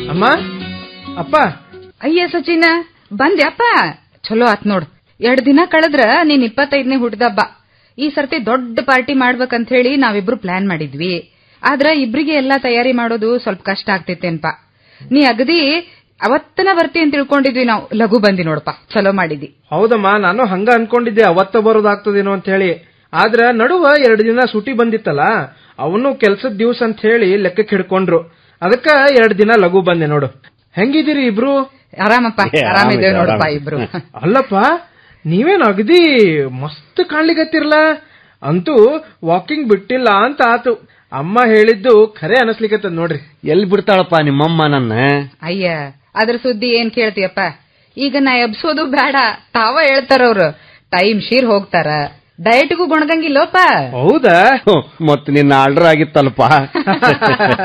ಅಮ್ಮ ಅಪ್ಪ ಅಯ್ಯ ಸಚಿನ ಬಂದ್ಯಪ್ಪ ಚಲೋ ಆತ್ ನೋಡ್ ಎರಡ್ ದಿನ ಕಳೆದ್ರ ನೀನ್ ಇಪ್ಪತ್ತೈದನೇ ಹುಟ್ಟದಬ್ಬ ಈ ಸರ್ತಿ ದೊಡ್ಡ ಪಾರ್ಟಿ ಮಾಡ್ಬೇಕಂತ ಹೇಳಿ ನಾವಿಬ್ರು ಪ್ಲಾನ್ ಮಾಡಿದ್ವಿ ಆದ್ರ ಇಬ್ರಿಗೆ ಎಲ್ಲಾ ತಯಾರಿ ಮಾಡೋದು ಸ್ವಲ್ಪ ಕಷ್ಟ ಆಗ್ತೈತೇನ್ಪಾ ನೀ ಅಗದಿ ಅವತ್ತನ ಬರ್ತಿ ಅಂತ ತಿಳ್ಕೊಂಡಿದ್ವಿ ನಾವು ಲಘು ಬಂದಿ ನೋಡಪ್ಪ ಚಲೋ ಮಾಡಿದಿ ಹೌದಮ್ಮ ನಾನು ಹಂಗ ಅನ್ಕೊಂಡಿದ್ದೆ ಅವತ್ತ ಬರೋದಾಗ್ತದೇನೋ ಅಂತ ಹೇಳಿ ಆದ್ರ ನಡುವ ಎರಡು ದಿನ ಸುಟಿ ಬಂದಿತ್ತಲ್ಲ ಅವನು ಕೆಲ್ಸದ ದಿವ್ಸ ಅಂತ ಹೇಳಿ ಲೆಕ್ಕಕ್ಕೆ ಹಿಡ್ಕೊಂಡ್ರು ಅದಕ್ಕ ಎರಡು ದಿನ ಲಘು ಬಂದೆ ನೋಡು ಹೆಂಗಿದ್ದೀರಿ ಇಬ್ರು ಆರಾಮಪ್ಪ ಏ, ಆರಾಮಿದ್ದೇವೆ ಆರಾಮಿದ್ದೇವೆ, ನೋಡಪ್ಪ ಆರಾಮಿದ್ದೇವೆ. ಇಬ್ರು ಅಲ್ಲಪ್ಪ ನೀವೇನ್ ಅಗದಿ ಮಸ್ತ್ ಕಾಣ್ಲಿಕತ್ತಿರ್ಲ ಅಂತೂ ವಾಕಿಂಗ್ ಬಿಟ್ಟಿಲ್ಲ ಅಂತ ಆತು ಅಮ್ಮ ಹೇಳಿದ್ದು ಖರೆ ಅನಸ್ಲಿಕತ್ತದ ನೋಡ್ರಿ ಎಲ್ಲಿ ಬಿಡ್ತಾಳಪ್ಪ ನಿಮ್ಮಮ್ಮ ನನ್ನ ಅಯ್ಯ ಅದ್ರ ಸುದ್ದಿ ಏನ್ ಕೇಳ್ತೀಯಪ್ಪ ಈಗ ನಾ ಎಬ್ಸೋದು ಬೇಡ ತಾವ ಹೇಳ್ತಾರವ್ರು ಟೈಮ್ ಶೀರ್ ಹೋಗ್ತಾರ ಡಯಟ್ಗೂ ಗುಣಗಂಗಿಲ್ಲೋಪ ಹೌದಾ ಮತ್ ನಿನ್ನ ಆರ್ಡರ್ ಆಗಿತ್ತಲ್ಪ